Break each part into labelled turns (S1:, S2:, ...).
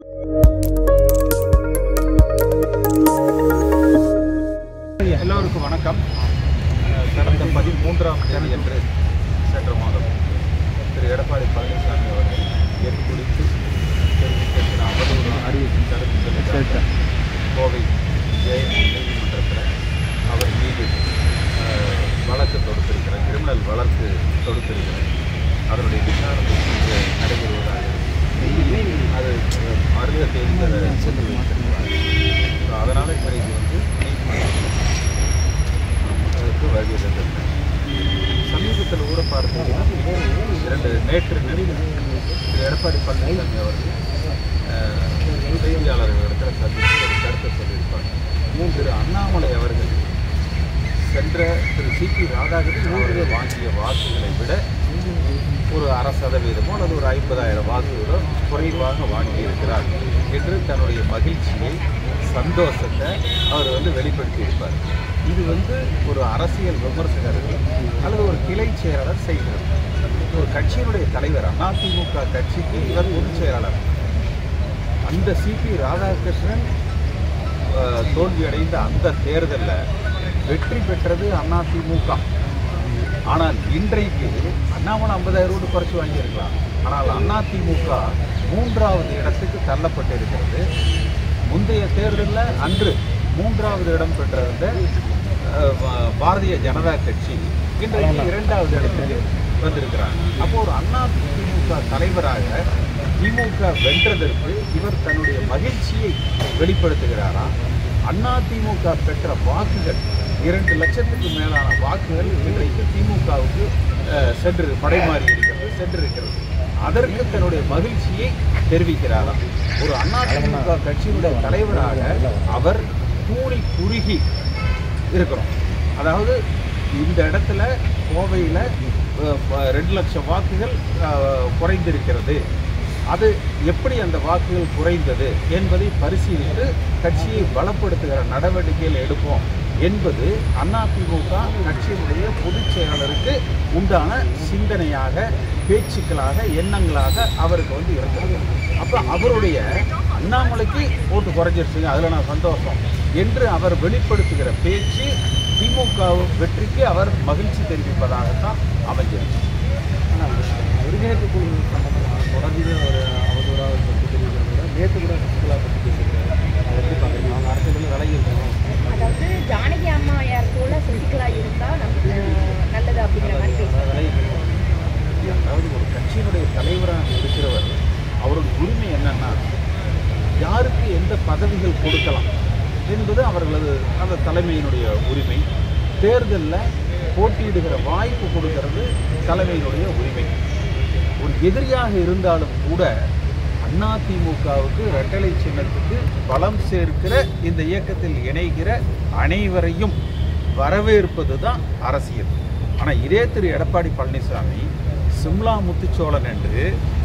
S1: எல்லோருக்கும் வணக்கம் அஹ் கடந்த பதிமூன்றாம் தேதி அன்று சென்ற மாதம் திரு எடப்பாடி பழனிசாமி அவர்கள் என் குறித்து தெரிவிக்கிற அவதூறு அறிவிப்பு கருத்து கோவை ஜெய நீதிமன்றத்தில் அவர் மீது அஹ், வழக்கு தொடுத்திருக்கிறார் கிரிமினல் வழக்கு தொடுத்திருக்கிறார் அதனுடைய விசாரணை இன்று நடைபெறுவதாக இருக்கிறது. அது அஹ், அடுத்த தேதி அதை கொண்டு வைத்திருக்கிறார் ஸோ அதனால் இன்றைக்கு வந்து நீதிமன்றம் அதுக்கு வருகை தந்திருக்கேன் சமீபத்தில் கூட பார்த்தீங்கன்னா இரண்டு நேற்று நடிகர் திரு எடப்பாடி பழனிசாமி அவர்கள் அஹ், செய்தியாளர்களிடத்தில் சந்தித்து ஒரு கருத்தை சொல்லியிருப்பாங்க திரு அண்ணாமலை அவர்கள் சென்ற திரு சி பி ராதாகிருஷ்ணன் அவர்கள் வாங்கிய வாக்குகளை விட ஒரு அரை சதவீதமோ அல்லது ஒரு ஐம்பதாயிரம் வாக்குகளோ குறைவாக வாங்கியிருக்கிறார் என்று தன்னுடைய மகிழ்ச்சியை சந்தோஷத்தை அவர் வந்து வெளிப்படுத்தியிருப்பார் இது வந்து ஒரு அரசியல் விமர்சகர்கள் அல்லது ஒரு கிளை செயலாளர் செய்கிறது ஒரு கட்சியினுடைய தலைவர் அதிமுக கட்சிக்கு இவர் பொதுச் செயலாளர் அந்த சிபி ராதாகிருஷ்ணன் அஹ், தோல்வியடைந்த அந்த தேர்தலில் வெற்றி பெற்றது அதிமுக ஆனால் இன்றைக்கு அண்ணாமலை ஐம்பதாயிரம் ரூபாய் குறைச்சி வாங்கியிருக்கலாம் ஆனால் அதிமுக மூன்றாவது இடத்துக்கு தள்ளப்பட்டிருக்கிறது முந்தைய தேர்தலில் அன்று மூன்றாவது இடம் பெற்றிருந்த அஹ், பா- பாரதிய ஜனதா கட்சி இன்றைக்கு இரண்டாவது இடத்துக்கு வந்திருக்கிறாங்க அப்போ ஒரு அதிமுக தலைவராக திமுக வென்றதற்கு இவர் தன்னுடைய மகிழ்ச்சியை வெளிப்படுத்துகிறாரா அதிமுக பெற்ற வாக்குகள் இரண்டு லட்சத்துக்கு மேலான வாக்குகள் இன்றைக்கு திமுகவுக்கு அஹ், சென்று படைமாறி இருக்கிறது சென்றிருக்கிறது அதற்கு தன்னுடைய மகிழ்ச்சியை தெரிவிக்கிறாராம் ஒரு அதிமுக கட்சியினுடைய தலைவராக அவர் கூறி குறுகி இருக்கணும் அதாவது இந்த இடத்துல கோவையில் ரெண்டு லட்சம் வாக்குகள் அஹ், குறைந்திருக்கிறது அது எப்படி அந்த வாக்குகள் குறைந்தது என்பதை பரிசீலித்து கட்சியை பலப்படுத்துகிற நடவடிக்கைகள் எடுப்போம் என்பது அதிமுக கட்சியினுடைய பொதுச் செயலாளருக்கு உண்டான சிந்தனையாக பேச்சுக்களாக எண்ணங்களாக அவருக்கு வந்து இருக்கிறது அப்போ அவருடைய அண்ணாமலைக்கு ஓட்டு குறைஞ்சிருச்சுங்க அதில் நான் சந்தோஷம் என்று அவர் வெளிப்படுத்துகிற பேச்சு திமுக வெற்றிக்கு அவர் மகிழ்ச்சி தெரிவிப்பதாகத்தான் அமைஞ்சிருக்கு
S2: ஆனால் ஒருங்கிணைப்பு குழு சம்பந்தமாக தொடர்ந்து ஒரு அவதூறாக பற்றி தெரிவிக்கிறத நேற்று கூட சசிகலா பற்றி பேசியிருக்காரு அதை எப்படி பார்க்குறீங்க அவங்க அரசியலில் விலகி இருக்கணும்
S3: அதாவது ஜானகி அம்மா யார் போல சசிகலா இருந்தா நமக்கு அஹ், நல்லது அப்படிங்கிற மாதிரி பேசுறாங்க
S2: விலகி இருக்கணும்
S1: அதாவது ஒரு கட்சியினுடைய தலைவராக இருக்கிறவர் அவருடைய உரிமை என்னன்னா யாருக்கு எந்த பதவிகள் கொடுக்கலாம் என்பது அவர்களது அந்த தலைமையினுடைய உரிமை தேர்தலில் போட்டியிடுகிற வாய்ப்பு கொடுக்கிறது தலைமையினுடைய உரிமை ஒரு எதிரியாக இருந்தாலும் கூட அதிமுகவுக்கு இரட்டலை சின்னத்துக்கு பலம் சேர்க்கிற இந்த இயக்கத்தில் இணைகிற அனைவரையும் வரவேற்பது தான் அரசியல் ஆனால் இதே திரு எடப்பாடி பழனிசாமி சிம்லா முத்துச்சோழன் என்று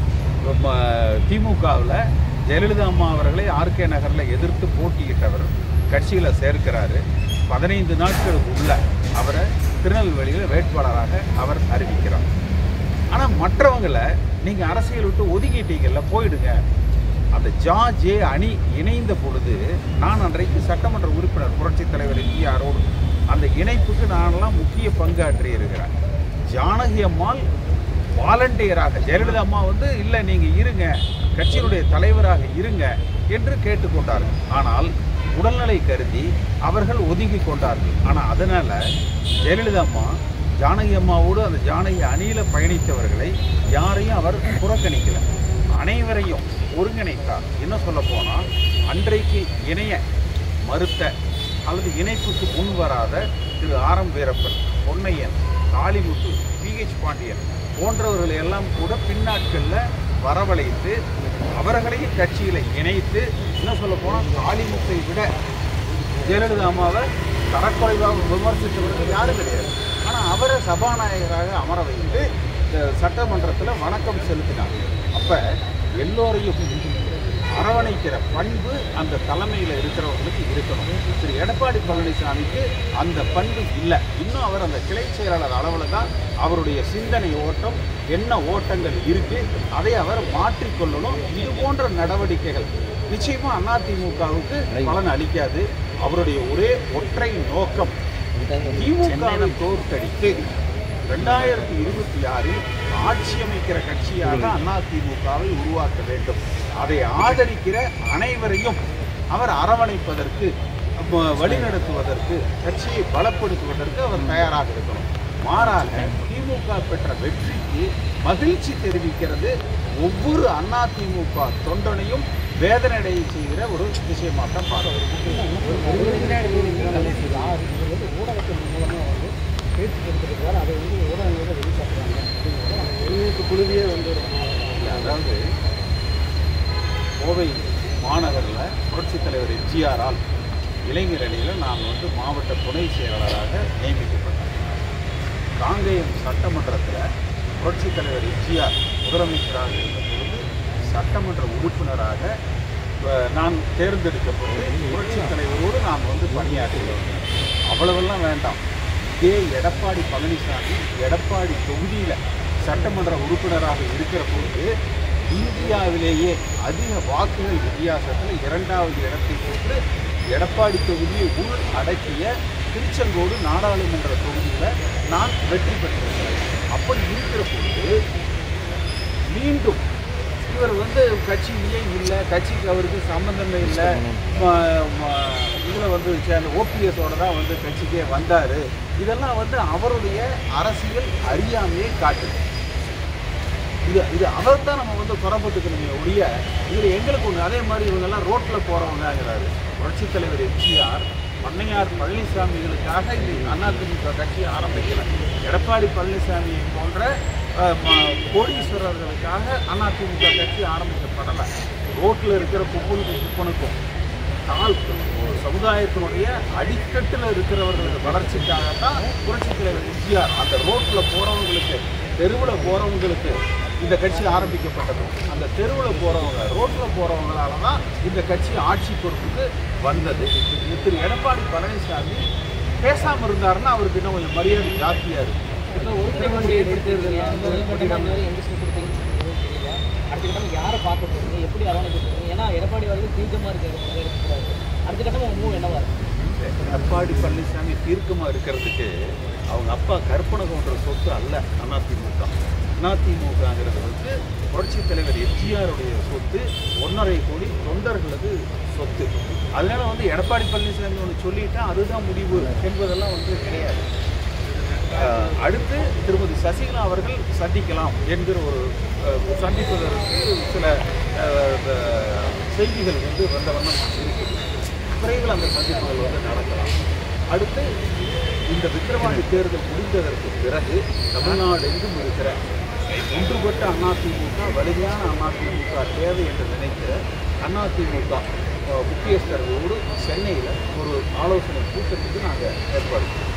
S1: திமுகவில் ஜெயலலிதா அம்மா அவர்களை ஆர்கே நகரில் எதிர்த்து போட்டியிட்டவர் கட்சியில் சேர்க்கிறாரு பதினைந்து நாட்களுக்கு உள்ள அவரை திருநெல்வேலியில் வேட்பாளராக அவர் அறிவிக்கிறார் ஆனால் மற்றவங்களை நீங்கள் அரசியல் விட்டு ஒதுக்கிட்டீங்கல்ல போயிடுங்க அந்த ஜா ஜே அணி இணைந்த பொழுது நான் அன்றைக்கு சட்டமன்ற உறுப்பினர் புரட்சித் தலைவர் எம்ஜிஆரோடு அந்த இணைப்புக்கு நானெல்லாம் முக்கிய பங்காற்றி இருக்கிறேன் ஜானகி அம்மாள் வாலண்டியராக ஜெயலலிதா அம்மா வந்து இல்லை நீங்கள் இருங்க கட்சியினுடைய தலைவராக இருங்க என்று கேட்டுக்கொண்டார்கள் ஆனால் உடல்நிலை கருதி அவர்கள் ஒதுங்கி கொண்டார்கள் ஆனால் அதனால் ஜெயலலிதா அம்மா ஜானகி அம்மாவோடு அந்த ஜானகி அணியில் பயணித்தவர்களை யாரையும் அவர் புறக்கணிக்கல அனைவரையும் ஒருங்கிணைத்தார் என்ன சொல்ல போனால் அன்றைக்கு இணைய மறுத்த அல்லது இணைப்புக்கு முன் வராத திரு ஆர் எம் வீரப்பன் பொன்னையன் காளிமுத்து பிஹெச் பாண்டியன் போன்றவர்களை எல்லாம் கூட பின்னாட்களில் வரவழைத்து அவர்களையும் கட்சியில் இணைத்து என்ன சொல்ல போனால் காளிமுத்தை விட ஜெயலலிதா அம்மாவை தரக்குறைவாக விமர்சித்தவர்கள் யாரும் கிடையாது ஆனால் அவரை சபாநாயகராக அமர வைத்து இந்த சட்டமன்றத்தில் வணக்கம் செலுத்தினார் அப்போ எல்லோரையும் அரவணைக்கிற பண்பு அந்த தலைமையில் இருக்கிறவங்களுக்கு இருக்கணும் திரு எடப்பாடி பழனிசாமிக்கு அந்த பண்பு இல்லை இன்னும் அவர் அந்த கிளை செயலாளர் அளவில் தான் அவருடைய சிந்தனை ஓட்டம் என்ன ஓட்டங்கள் இருக்கு அதை அவர் மாற்றிக்கொள்ளணும் இது போன்ற நடவடிக்கைகள் நிச்சயமா அதிமுகவுக்கு பலன் அளிக்காது அவருடைய ஒரே ஒற்றை நோக்கம் திமுகவை தோற்கடித்து ரெண்டாயிரத்தி இருபத்தி ஆறில் ஆட்சி அமைக்கிற கட்சியாக அதிமுகவை உருவாக்க வேண்டும் அதை ஆதரிக்கிற அனைவரையும் அவர் அரவணைப்பதற்கு ம- வழிநடத்துவதற்கு கட்சியை பலப்படுத்துவதற்கு அவர் தயாராக இருக்கணும் மாறாக திமுக பெற்ற வெற்றிக்கு மகிழ்ச்சி தெரிவிக்கிறது ஒவ்வொரு அதிமுக தொண்டனையும் வேதனடைய செய்கிற ஒரு விஷயமாக தான் பார்க்கிறோம்
S2: ஊடகத்தின் மூலமாக வந்து பேச்சு கொடுத்துருக்காரு அதை வந்து ஊடகங்களோட வெளிக்காட்டுறாங்க வெளிநாட்டு குழுவியே வந்து ஒரு
S1: இல்ல, அதாவது கோவை மாநகரில் புரட்சித் தலைவர் எம்ஜிஆரால் இளைஞர் அணியில் நான் வந்து மாவட்ட துணை செயலாளராக நியமிக்கப்பட்டேன் காங்கேயம் சட்டமன்றத்தில் புரட்சித் தலைவர் எம்ஜிஆர் முதலமைச்சராக இருந்த பொழுது சட்டமன்ற உறுப்பினராக அஹ், நான் தேர்ந்தெடுக்கப்பட்டு புரட்சித் தலைவரோடு நான் வந்து பணியாற்றினேன் அவ்வளவெல்லாம் வேண்டாம் இதே எடப்பாடி பழனிசாமி எடப்பாடி தொகுதியில் சட்டமன்ற உறுப்பினராக இருக்கிற பொழுது இந்தியாவிலேயே அதிக வாக்குகள் வித்தியாசத்தில் இரண்டாவது இடத்தை பெற்று எடப்பாடி தொகுதியை உள் அடக்கிய திருச்செங்கோடு நாடாளுமன்ற தொகுதியில் நான் வெற்றி பெற்றிருக்கிறேன் அப்படி இருக்கிற பொழுது மீண்டும் இவர் வந்து கட்சியிலேயே இல்லை கட்சிக்கு அவருக்கு சம்மந்தமே இல்லை இதில் வந்து சேர்ந்த ஓபிஎஸோட தான் வந்து கட்சிக்கே வந்தார் இதெல்லாம் வந்து அவருடைய அரசியல் அறியாமையை காட்டுது இது இது அவர் தான் நம்ம வந்து புறப்பட்டுக்கணுமே ஒழிய இதில் எங்களுக்கு ஒன்று அதே மாதிரி இவங்கெல்லாம் ரோட்டில் போகிறவங்கங்கிறாரு புரட்சித் தலைவர் எம்ஜிஆர் பண்ணையார் பழனிசாமிகளுக்காக இந்த அதிமுக கட்சியை ஆரம்பிக்கல எடப்பாடி பழனிசாமியை போன்ற அஹ், ம- கோடீஸ்வரர்களுக்காக அதிமுக கட்சி ஆரம்பிக்கப்படலை ரோட்டில் இருக்கிற குப்பனுக்கும் குப்பனுக்கும் தாழ் ஒரு சமுதாயத்தினுடைய அடிக்கட்டில் இருக்கிறவர்களுக்கு வளர்ச்சிக்காகத்தான் புரட்சித் தலைவர் எம்ஜிஆர் அந்த ரோட்டில் போகிறவங்களுக்கு தெருவில் போகிறவங்களுக்கு இந்த கட்சி ஆரம்பிக்கப்பட்டது அந்த தெருவில் போகிறவங்க ரோட்டில் போகிறவங்களால தான் இந்த கட்சி ஆட்சி பொறுப்புக்கு வந்தது இது திரு எடப்பாடி பழனிசாமி பேசாமல் இருந்தாருன்னா அவருக்கு இன்னும் கொஞ்சம் மரியாதை ஜாஸ்தியாக இருக்கும்
S4: அடுத்த கட்டம் யாரை பார்க்க போறீங்க எப்படி அரவணைக்க போறீங்க ஏன்னா எடப்பாடி அவர்கள் தீர்க்கமா இருக்காரு இருக்கக்கூடாது அடுத்த கட்டம் உங்க மூவ் என்னவா இருக்கு
S1: எடப்பாடி பழனிசாமி தீர்க்கமாக இருக்கிறதுக்கு அவங்க அப்பா கற்பனகன்ற சொத்து அல்ல அதிமுக அதிமுகங்கிறது வந்து புரட்சித் தலைவர் எம்ஜிஆருடைய சொத்து ஒன்றரை கோடி தொண்டர்களது சொத்து அதனால வந்து எடப்பாடி பழனிசாமி ஒன்று சொல்லிட்டா அதுதான் முடிவு என்பதெல்லாம் வந்து கிடையாது அஹ், அடுத்து திருமதி சசிகலா அவர்கள் சந்திக்கலாம் என்கிற ஒரு அஹ், சந்திப்பதற்கு சில அஹ், அஹ், செய்திகள் வந்து வந்த வண்ணம் இருக்குது விரைவில் அந்த சந்திப்புகள் வந்து நடக்கலாம் அடுத்து இந்த விக்கிரவாண்டி தேர்தல் முடிந்ததற்கு பிறகு தமிழ்நாடு எங்கும் இருக்கிற ஒன்றுபட்ட அதிமுக வலிமையான அதிமுக தேவை என்று நினைக்கிற அதிமுக அஹ், முக்கியஸ்தர்களோடு சென்னையில் ஒரு ஆலோசனை கூட்டத்துக்கு நாங்கள் ஏற்பாடு செய்தோம்.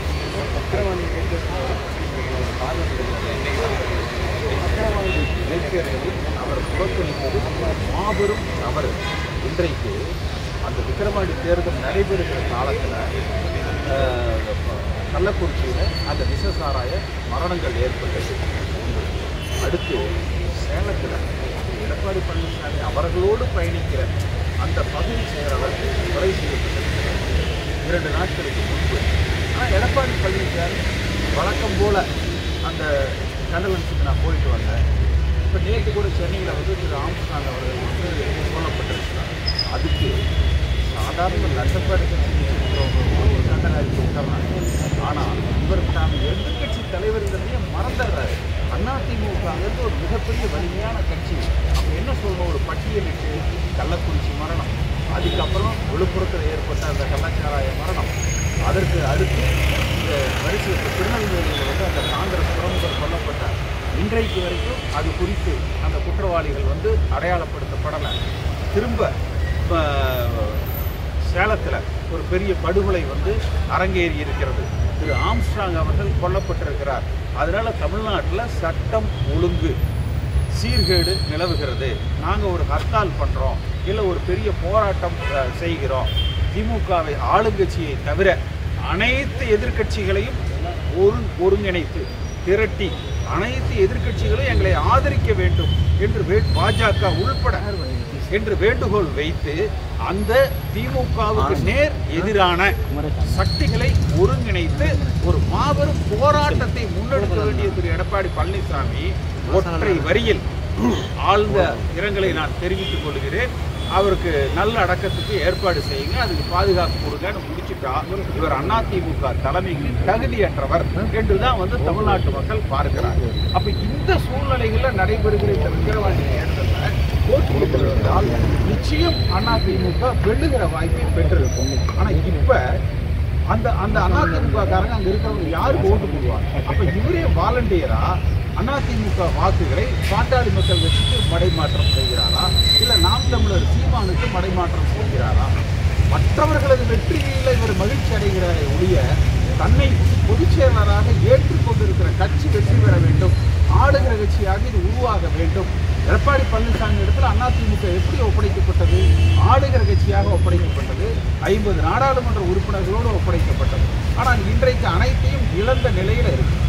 S1: விக்கிரவாண்டி இளைஞர்களில் அவர் புறக்கணிப்பது மாபெரும் தவறு இன்றைக்கு அந்த விக்கிரவாண்டி தேர்தல் நடைபெறுகிற காலத்தில் கள்ளக்குறிச்சியில் அந்த விஷசாராய மரணங்கள் ஏற்பட்டது அடுத்து சேலத்தில் எடப்பாடி பழனிசாமி அவர்களோடு பயணிக்கிற அந்த பகுதி செயலாளர் கொலை செய்யப்பட்டிருக்கிறார் இரண்டு நாட்களுக்கு முன்பு ஆனால் எடப்பாடி பழனிசாமி வழக்கம் போல அந்த கண்டலன்ஸுக்கு நான் போயிட்டு வந்தேன் இப்போ நேற்று கூட சென்னையில் வந்து திரு ஆம்ஸ்டாங் அவர்கள் வந்து சொல்லப்பட்டிருக்கிறார் அதுக்கு சாதாரண லண்டப்பாடு ஒரு கண்டன அறிக்கை விட்டுறாங்க ஆனால் இவர் தான் எதிர்கட்சி தலைவருங்கிறதையே மறந்துடுறாரு அதிமுகங்கிறது ஒரு மிகப்பெரிய வலிமையான கட்சி அப்போ என்ன சொல்லணும் ஒரு பட்டியலிட்டு கள்ளக்குறிச்சி மரணம் அதுக்கப்புறம் விழுப்புரத்தில் ஏற்பட்ட அந்த கள்ளச்சாராய மரணம் அதற்கு அடுத்து இந்த வரிசை திருநெல்வேலியில் வந்து அந்த காங்கிரஸ் பிரமுகர் கொல்லப்பட்டார் இன்றைக்கு வரைக்கும் அது குறித்து அந்த குற்றவாளிகள் வந்து அடையாளப்படுத்தப்படலை திரும்ப அஹ், சேலத்தில் ஒரு பெரிய படுகொலை வந்து அரங்கேறி இருக்கிறது திரு ஆம்ஸ்ட்ராங் அவர்கள் கொல்லப்பட்டிருக்கிறார் அதனால தமிழ்நாட்டில் சட்டம் ஒழுங்கு சீர்கேடு நிலவுகிறது நாங்கள் ஒரு ஹர்த்தால் பண்ணுறோம் இல்லை ஒரு பெரிய போராட்டம் அஹ், செய்கிறோம் திமுகவை ஆளுங்கட்சியை தவிர அனைத்து எதிர்க்கட்சிகளையும் ஒரு ஒருங்கிணைத்து திரட்டி அனைத்து எதிர்க்கட்சிகளும் எங்களை ஆதரிக்க வேண்டும் என்று வே- பாஜக உள்பட என்று வேண்டுகோள் வைத்து அந்த திமுகவுக்கு நேர் எதிரான சக்திகளை ஒருங்கிணைத்து ஒரு மாபெரும் போராட்டத்தை முன்னெடுக்க வேண்டிய திரு எடப்பாடி பழனிசாமி ஒற்றை வரியில் ஆழ்ந்த இரங்கலை நான் தெரிவித்துக் கொள்கிறேன் அவருக்கு நல்ல அடக்கத்துக்கு ஏற்பாடு செய்யுங்க அதுக்கு பாதுகாப்பு கொடுங்கன்னு முடிச்சுட்டா இவர் அதிமுக தலைமைக்கு தகுதியற்றவர் என்று தான் வந்து தமிழ்நாட்டு மக்கள் பார்க்கிறாங்க அப்ப இந்த சூழ்நிலைகள்ல நடைபெறுகிற இந்த விக்கிரவாண்டி தேர்தலில் போட்டியிட்டிருந்தால் நிச்சயம் அதிமுக வெல்லுகிற வாய்ப்பை பெற்றிருக்கும் ஆனா இப்ப அந்த அந்த அதிமுக காரங்க அங்க இருக்கிறவங்க யாருக்கு ஓட்டு போடுவாங்க அப்ப இவரே வாலண்டியரா அதிமுக வாக்குகளை பாட்டாளி மக்கள் கட்சிக்கு மடைமாற்றம் செய்கிறாரா இல்ல நாம் தமிழர் சீமானுக்கு மடைமாற்றம் செய்கிறாரா மற்றவர்களது வெற்றியில இவர் மகிழ்ச்சி அடைகிறாரே ஒழிய தன்னை பொதுச் செயலாளராக ஏற்றுக்கொண்டிருக்கிற கட்சி வெற்றி பெற வேண்டும் ஆளுகிற கட்சியாக இது உருவாக வேண்டும் எடப்பாடி பழனிசாமி இடத்துல அதிமுக எப்படி ஒப்படைக்கப்பட்டது ஆளுகிற கட்சியாக ஒப்படைக்கப்பட்டது ஐம்பது நாடாளுமன்ற உறுப்பினர்களோடு ஒப்படைக்கப்பட்டது ஆனால் இன்றைக்கு அனைத்தையும் இழந்த நிலையில இருக்கு